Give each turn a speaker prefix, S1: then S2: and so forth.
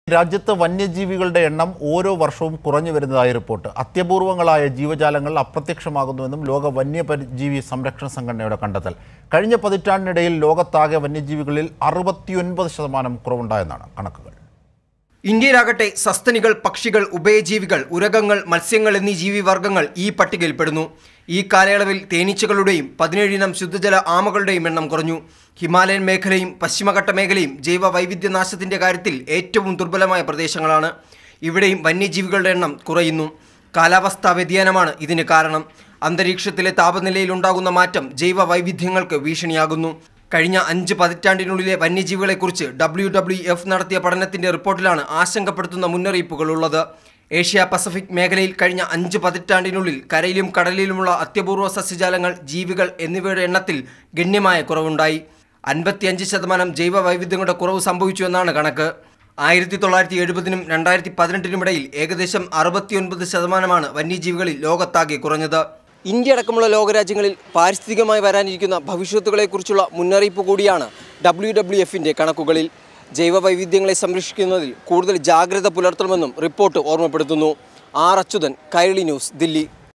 S1: രാജ്യത്ത് വന്യജീവികളുടെ എണ്ണം ഓരോ വർഷവും കുറഞ്ഞു വരുന്നതായി റിപ്പോർട്ട് അത്യപൂർവങ്ങളായ ജീവജാലങ്ങൾ അപ്രത്യക്ഷമാകുന്നുവെന്നും ലോക വന്യജീവി സംരക്ഷണ സംഘടനയുടെ കണ്ടെത്തൽ കഴിഞ്ഞ പതിറ്റാണ്ടിനിടയിൽ ലോകത്താകെ വന്യജീവികളിൽ അറുപത്തിയൊൻപത് ശതമാനം കുറവുണ്ടായെന്നാണ് കണക്കുകൾ
S2: ഇന്ത്യയിലാകട്ടെ സസ്തനികൾ പക്ഷികൾ ഉഭയജീവികൾ ഉരകങ്ങൾ മത്സ്യങ്ങൾ എന്നീ ജീവിവർഗങ്ങൾ ഈ പട്ടികയിൽപ്പെടുന്നു ഈ കാലയളവിൽ തേനീച്ചകളുടെയും പതിനേഴിനം ശുദ്ധജല ആമകളുടെയും എണ്ണം കുറഞ്ഞു ഹിമാലയൻ മേഖലയും പശ്ചിമഘട്ട മേഖലയും ജൈവ വൈവിധ്യനാശത്തിന്റെ കാര്യത്തിൽ ഏറ്റവും ദുർബലമായ പ്രദേശങ്ങളാണ് ഇവിടെയും വന്യജീവികളുടെ എണ്ണം കുറയുന്നു കാലാവസ്ഥാ വ്യതിയാനമാണ് ഇതിന് കാരണം അന്തരീക്ഷത്തിലെ താപനിലയിൽ ഉണ്ടാകുന്ന മാറ്റം ജൈവ വൈവിധ്യങ്ങൾക്ക് ഭീഷണിയാകുന്നു കഴിഞ്ഞ അഞ്ച് പതിറ്റാണ്ടിനുള്ളിലെ വന്യജീവികളെക്കുറിച്ച് ഡബ്ല്യു ഡബ്ല്യു എഫ് നടത്തിയ പഠനത്തിന്റെ റിപ്പോർട്ടിലാണ് ആശങ്കപ്പെടുത്തുന്ന മുന്നറിയിപ്പുകളുള്ളത് ഏഷ്യ പസഫിക് മേഖലയിൽ കഴിഞ്ഞ അഞ്ച് പതിറ്റാണ്ടിനുള്ളിൽ കരയിലും കടലിലുമുള്ള അത്യപൂർവ സസ്യജാലങ്ങൾ ജീവികൾ എന്നിവയുടെ എണ്ണത്തിൽ ഗണ്യമായ കുറവുണ്ടായി അൻപത്തിയഞ്ച് ശതമാനം ജൈവ വൈവിധ്യങ്ങളുടെ കുറവ് സംഭവിച്ചു എന്നാണ് കണക്ക് ആയിരത്തി തൊള്ളായിരത്തി എഴുപതിനും രണ്ടായിരത്തി പതിനെട്ടിനുമിടയിൽ ഏകദേശം അറുപത്തിയൊൻപത് ശതമാനമാണ് വന്യജീവികളിൽ ലോകത്താകെ കുറഞ്ഞത് ഇന്ത്യ അടക്കമുള്ള ലോകരാജ്യങ്ങളിൽ പാരിസ്ഥിതികമായി വരാനിരിക്കുന്ന ഭവിഷ്യത്തുകളെക്കുറിച്ചുള്ള മുന്നറിയിപ്പ് കൂടിയാണ് ഡബ്ല്യു ഡബ്ല്യു എഫിൻ്റെ കണക്കുകളിൽ ജൈവ വൈവിധ്യങ്ങളെ സംരക്ഷിക്കുന്നതിൽ കൂടുതൽ ജാഗ്രത പുലർത്തണമെന്നും റിപ്പോർട്ട് ഓർമ്മപ്പെടുത്തുന്നു ആർ അച്യുതൻ കൈരളി ന്യൂസ് ദില്ലി